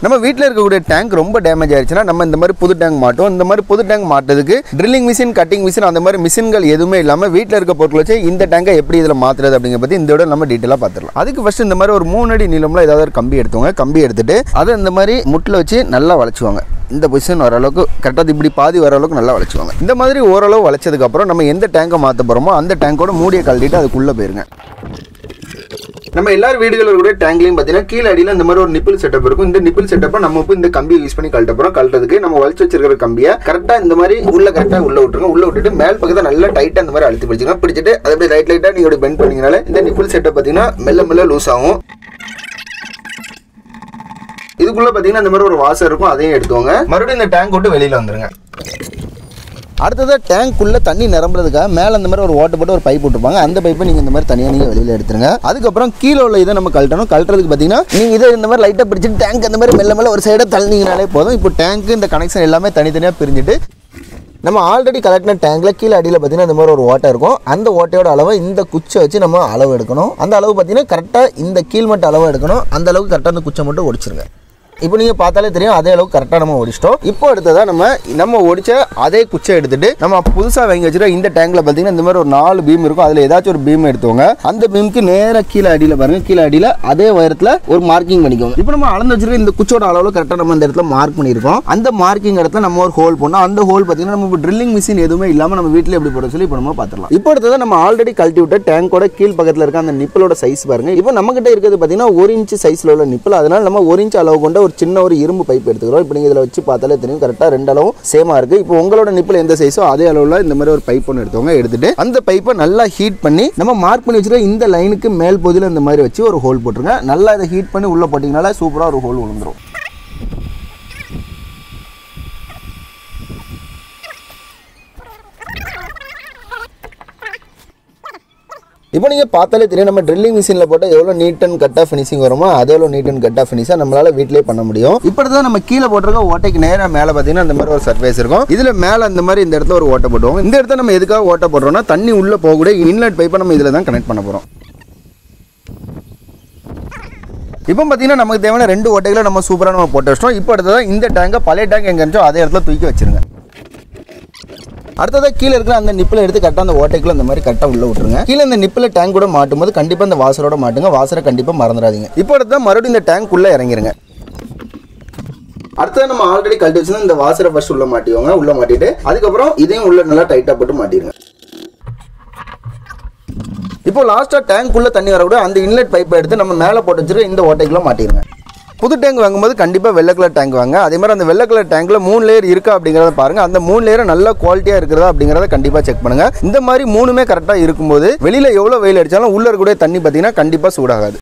நம்ம வீட்டில் இருக்கக்கூடிய டேங்க் ரொம்ப டேமேஜ் ஆயிடுச்சுன்னா நம்ம இந்த மாதிரி புது டேங்க் மாட்டோம் இந்த மாதிரி புது டேங்க் மாட்டதுக்கு ட்ரில்லிங் மிஷின் கட்டிங் மிஷின் அந்த மாதிரி மிஷின்கள் எதுவுமே இல்லாமல் வீட்டில் இருக்க பொருட்கள் வச்சு இந்த டேங்கை எப்படி இதில் மாற்றுறது அப்படிங்கிற பற்றி இந்த விட நம்ம டீட்டெயிலாக பார்த்துடலாம் அதுக்கு ஃபர்ஸ்ட் இந்த மாதிரி ஒரு மூணு அடி நீளம்ல ஏதாவது ஒரு கம்பி எடுத்துவாங்க கம்பி எடுத்துட்டு அதை இந்த மாதிரி முட்டில் வச்சு நல்லா வளைச்சுவாங்க இந்த பொசிஷன் வர அளவுக்கு கரெக்டாக இப்படி பாதி வர அளவுக்கு நல்லா வளைச்சுவாங்க இந்த மாதிரி ஓரளவு வளைச்சதுக்கு அப்புறம் நம்ம எந்த டேங்கை மாற்ற போகிறோமோ அந்த டேங்கோட மூடியை கழட்டிட்டு அதுக்குள்ளே போயிருங்க நம்ம எல்லார் வீடுகளில் கூட டேங்க்லையும் பார்த்தீங்கன்னா கீழே அடியில் இந்த மாதிரி ஒரு நிப்பிள் செட்டப் இருக்கும் இந்த நிப்பிள் செட்டப்பை நம்ம இப்போ இந்த கம்பியை யூஸ் பண்ணி கழட்ட போகிறோம் கழட்டதுக்கு நம்ம வலிச்சு வச்சிருக்கிற கம்பியை கரெக்டாக இந்த மாதிரி உள்ள கரெக்டாக உள்ள விட்டுருங்க உள்ள விட்டுட்டு மேல் பக்கத்தை நல்லா டைட்டாக இந்த மாதிரி அழுத்தி பிடிச்சிங்க பிடிச்சிட்டு அதை அப்படியே லைட் லைட்டாக நீங்கள் பெண்ட் பண்ணீங்கனால இந்த நிப்பிள் செட்டப் பார்த்தீங்கன்னா மெல்ல மெல்ல லூஸ் ஆகும் இதுக்குள்ள பார்த்தீங்கன்னா இந்த மாதிரி ஒரு வாசம் இருக்கும் அதையும் எடுத்துவாங்க மறுபடியும் இந்த டேங்க் விட்டு வெளியில் வந்துருங்க அடுத்ததாக டேங்க்குள்ளே தண்ணி நிரம்புறதுக்காக மேலே இந்த மாதிரி ஒரு ஓட்டை போட்டு ஒரு பைப் விட்டுருப்பாங்க அந்த பைப்பை நீங்கள் இந்த மாதிரி தனியாக நீங்கள் வெளியில் எடுத்துருங்க அதுக்கப்புறம் கீழே உள்ள இதை நம்ம கழட்டணும் கழட்டுறதுக்கு பார்த்தீங்கன்னா நீங்கள் இதை இந்த மாதிரி லைட்டாக பிடிச்சிட்டு டேங்க் அந்த மாதிரி மெல்ல மெல்ல ஒரு சைடாக தள்ளினீங்கனாலே போதும் இப்போ டேங்க்கு இந்த கனெக்ஷன் எல்லாமே தனித்தனியாக பிரிஞ்சுட்டு நம்ம ஆல்ரெடி கலெக்டின டேங்க்ல கீழே அடியில் பார்த்தீங்கன்னா இந்த மாதிரி ஒரு ஓட்டை இருக்கும் அந்த ஓட்டையோட அளவை இந்த குச்சை வச்சு நம்ம அளவு எடுக்கணும் அந்த அளவு பார்த்தீங்கன்னா கரெக்டாக இந்த கீழ்மட்ட அளவு எடுக்கணும் அந்த அளவுக்கு கரெக்டாக அந்த குச்சை மட்டும் ஒடிச்சிருங்க இப்போ நீங்கள் பார்த்தாலே தெரியும் அதே அளவுக்கு கரெக்டாக நம்ம ஒடிச்சிட்டோம் இப்போ அடுத்ததாக நம்ம நம்ம ஒடிச்ச அதே குச்சை எடுத்துட்டு நம்ம புதுசாக வாங்கி வச்சுருக்க இந்த டேங்கில் பார்த்தீங்கன்னா இந்த மாதிரி ஒரு நாலு பீம் இருக்கும் அதில் ஏதாச்சும் ஒரு பீம் எடுத்துவோங்க அந்த பீமுக்கு நேராக கீழே அடியில் பாருங்க கீழே அடியில் அதே உயரத்தில் ஒரு மார்க்கிங் பண்ணிக்கோங்க இப்போ நம்ம அளந்து வச்சிருக்க இந்த குச்சோட அளவில் கரெக்டாக நம்ம இந்த இடத்துல மார்க் பண்ணியிருக்கோம் அந்த மார்க்கிங் இடத்துல நம்ம ஒரு ஹோல் பண்ணோம் அந்த ஹோல் பார்த்தீங்கன்னா நம்ம இப்போ ட்ரில்லிங் மிஷின் எதுவுமே இல்லாமல் நம்ம வீட்டில் எப்படி போட சொல்லி இப்போ நம்ம பார்த்துக்கலாம் இப்போ அடுத்தது நம்ம ஆல்ரெடி கழட்டி விட்ட டேங்கோட கீழ் பக்கத்தில் இருக்க அந்த நிப்பிளோட சைஸ் பாருங்க இப்போ நம்ம கிட்ட இருக்கிறது பார்த்தீங்கன்னா ஒரு இன்ச் சைஸ்ல உள்ள நிப்பிள் அதனால நம்ம ஒரு இன்ச் அளவு கொண்ட ஒரு சின்ன ஒரு இரும்பு பைப் எடுத்துக்கிறோம் இப்போ நீங்கள் இதில் வச்சு பார்த்தாலே தெரியும் கரெக்டாக ரெண்டு அளவும் சேமாக இருக்குது இப்போ உங்களோட நிப்பிள் எந்த சைஸோ அதே அளவில் இந்த மாதிரி ஒரு பைப் ஒன்று எடுத்தவங்க எடுத்துட்டு அந்த பைப்பை நல்லா ஹீட் பண்ணி நம்ம மார்க் பண்ணி வச்சிருக்க இந்த லைனுக்கு மேல் பகுதியில் இந்த மாதிரி வச்சு ஒரு ஹோல் போட்டுருங்க நல்லா இதை ஹீட் பண்ணி உள்ளே போட்டிங்கனால சூப்பராக ஒரு ஹோல் விழுந்துரும் இப்போ நீங்கள் பார்த்தாலே தெரியும் நம்ம ட்ரில்லிங் மிஷினில் போட்டால் எவ்வளோ நீட் அண்ட் கட்டாக ஃபினிஷிங் வருமோ அதே எவ்வளோ நீட் அண்ட் கட்டாக ஃபினிஷாக நம்மளால் வீட்டிலே பண்ண முடியும் இப்போ தான் நம்ம கீழே போட்டிருக்க ஓட்டைக்கு நேராக மேலே பார்த்தீங்கன்னா இந்த மாதிரி ஒரு சர்ஃபேஸ் இருக்கும் இதில் மேலே இந்த மாதிரி இந்த இடத்துல ஒரு ஓட்டை போட்டுவோம் இந்த இடத்துல நம்ம எதுக்காக ஓட்டை போடுறோம்னா தண்ணி உள்ளே போகக்கூடிய இன்லெட் பைப்பை நம்ம இதில் தான் கனெக்ட் பண்ண போகிறோம் இப்போ பார்த்தீங்கன்னா நமக்கு தேவையான ரெண்டு ஓட்டைகளை நம்ம சூப்பராக நம்ம போட்டு வச்சிட்டோம் இப்போ அடுத்ததான் இந்த டேங்கை பழைய டேங்க் எங்கே இருந்துச்சோ அதே இடத்துல தூக்கி வச்சிருங்க அடுத்ததாக கீழே இருக்கிற அந்த நிப்பில் எடுத்து கரெக்டாக அந்த ஓட்டைக்குள்ள அந்த மாதிரி கரெக்டாக உள்ள விட்டுருங்க கீழே இந்த நிப்பில் டேங்க் கூட மாட்டும் போது கண்டிப்பாக இந்த வாசரோட மாட்டுங்க வாசரை கண்டிப்பாக மறந்துடாதீங்க இப்போ அடுத்தா மறுபடியும் இந்த டேங்க் உள்ள இறங்கிருங்க அடுத்தது நம்ம ஆல்ரெடி கழட்டி வச்சிருந்தா இந்த வாசரை ஃபர்ஸ்ட் உள்ள மாட்டிவாங்க உள்ள மாட்டிட்டு அதுக்கப்புறம் இதையும் உள்ள நல்லா டைட்டாக போட்டு மாட்டிடுங்க இப்போ லாஸ்ட்டாக டேங்க் உள்ள தண்ணி வரக்கூட அந்த இன்லெட் பைப்பை எடுத்து நம்ம மேலே போட்டு வச்சிருக்க இந்த ஓட்டைக்குள்ள மாட்டிடுங்க புது டேங்க் வாங்கும்போது கண்டிப்பாக வெள்ளை கலர் டேங்க் வாங்க அதே மாதிரி அந்த வெள்ளை கலர் டேங்க்ல மூணு லேயர் இருக்கா அப்படிங்கிறத பாருங்க அந்த மூணு லேயர் நல்ல குவாலிட்டியாக இருக்கிறதா அப்படிங்கிறத கண்டிப்பாக செக் பண்ணுங்க இந்த மாதிரி மூணுமே கரெக்டாக இருக்கும்போது வெளியில எவ்வளோ வெயில் அடிச்சாலும் உள்ள இருக்கக்கூடிய தண்ணி பார்த்தீங்கன்னா கண்டிப்பாக சூடாகாது